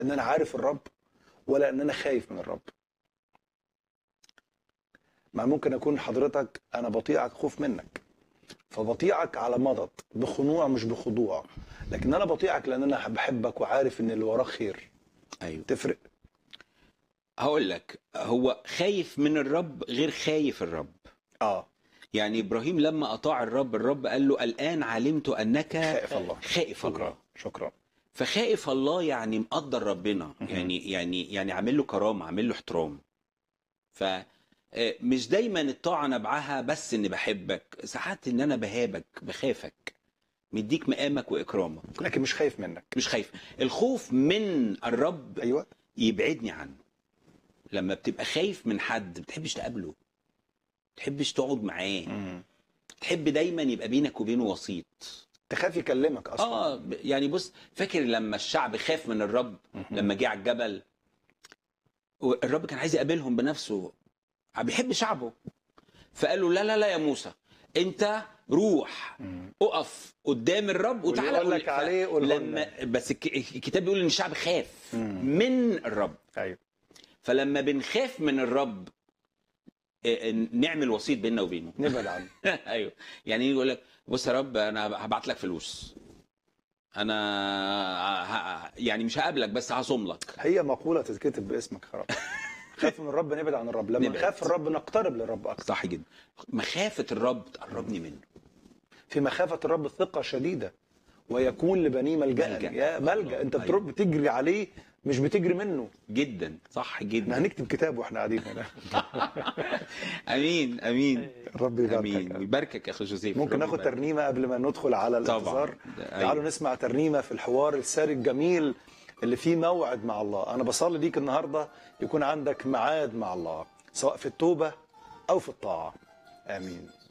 ان انا عارف الرب ولا ان انا خايف من الرب ما ممكن اكون حضرتك انا بطيعك خوف منك فبطيعك على مضض بخنوع مش بخضوع لكن انا بطيعك لان انا بحبك وعارف ان اللي وراك خير ايوه تفرق هقول لك هو خايف من الرب غير خايف الرب اه يعني ابراهيم لما اطاع الرب الرب قال له الان علمت انك خائف الله خائف الله شكرا شكرا فخائف الله يعني مقدر ربنا مهم. يعني يعني يعني عامل له كرامه عامل له احترام ف آه، مش دايما الطاعه نبعها بس اني بحبك ساعات ان انا بهابك بخافك مديك مقامك واكرامك لكن مش خايف منك مش خايف الخوف من الرب ايوه يبعدني عنه لما بتبقى خايف من حد ما بتحبش تقابله ما تحبش تقعد معاه مم. تحب دايما يبقى بينك وبينه وسيط تخاف يكلمك اصلا اه ب- يعني بص فاكر لما الشعب خاف من الرب مهم. لما جه على الجبل الرب كان عايز يقابلهم بنفسه بيحب شعبه فقال له لا لا لا يا موسى انت روح مم. اقف قدام الرب واللي وتعالى يقول قول- لك عليه قوله لما بس الك- الكتاب بيقول ان الشعب خاف مم. من الرب ايوه فلما بنخاف من الرب آه، آه، نعمل وسيط بيننا وبينه نبعد عنه ايوه يعني يجي يقول لك بص يا رب انا هبعت لك فلوس انا ه- ه- يعني مش هقابلك بس هصوم لك هي مقولة تتكتب باسمك يا رب خاف من الرب نبعد عن الرب لما نبعد. نخاف الرب نقترب للرب أكثر صح جدا مخافه الرب تقربني منه في مخافة الرب ثقة شديدة ويكون لبنيه ملجأ ملجأ. يا ملجأ انت أيوة. بتروح بتجري عليه مش بتجري منه جدا صح احنا جدا هنكتب كتاب واحنا قاعدين هنا امين امين الرب امين يباركك ويباركك يا اخي جوزيف ممكن رب ناخد يبارك. ترنيمة قبل ما ندخل على طبعا الانتظار ده- تعالوا أيوة. نسمع ترنيمة في الحوار الساري الجميل اللي فيه موعد مع الله أنا بصلي ليك النهاردة يكون عندك ميعاد مع الله سواء في التوبة أو في الطاعة آمين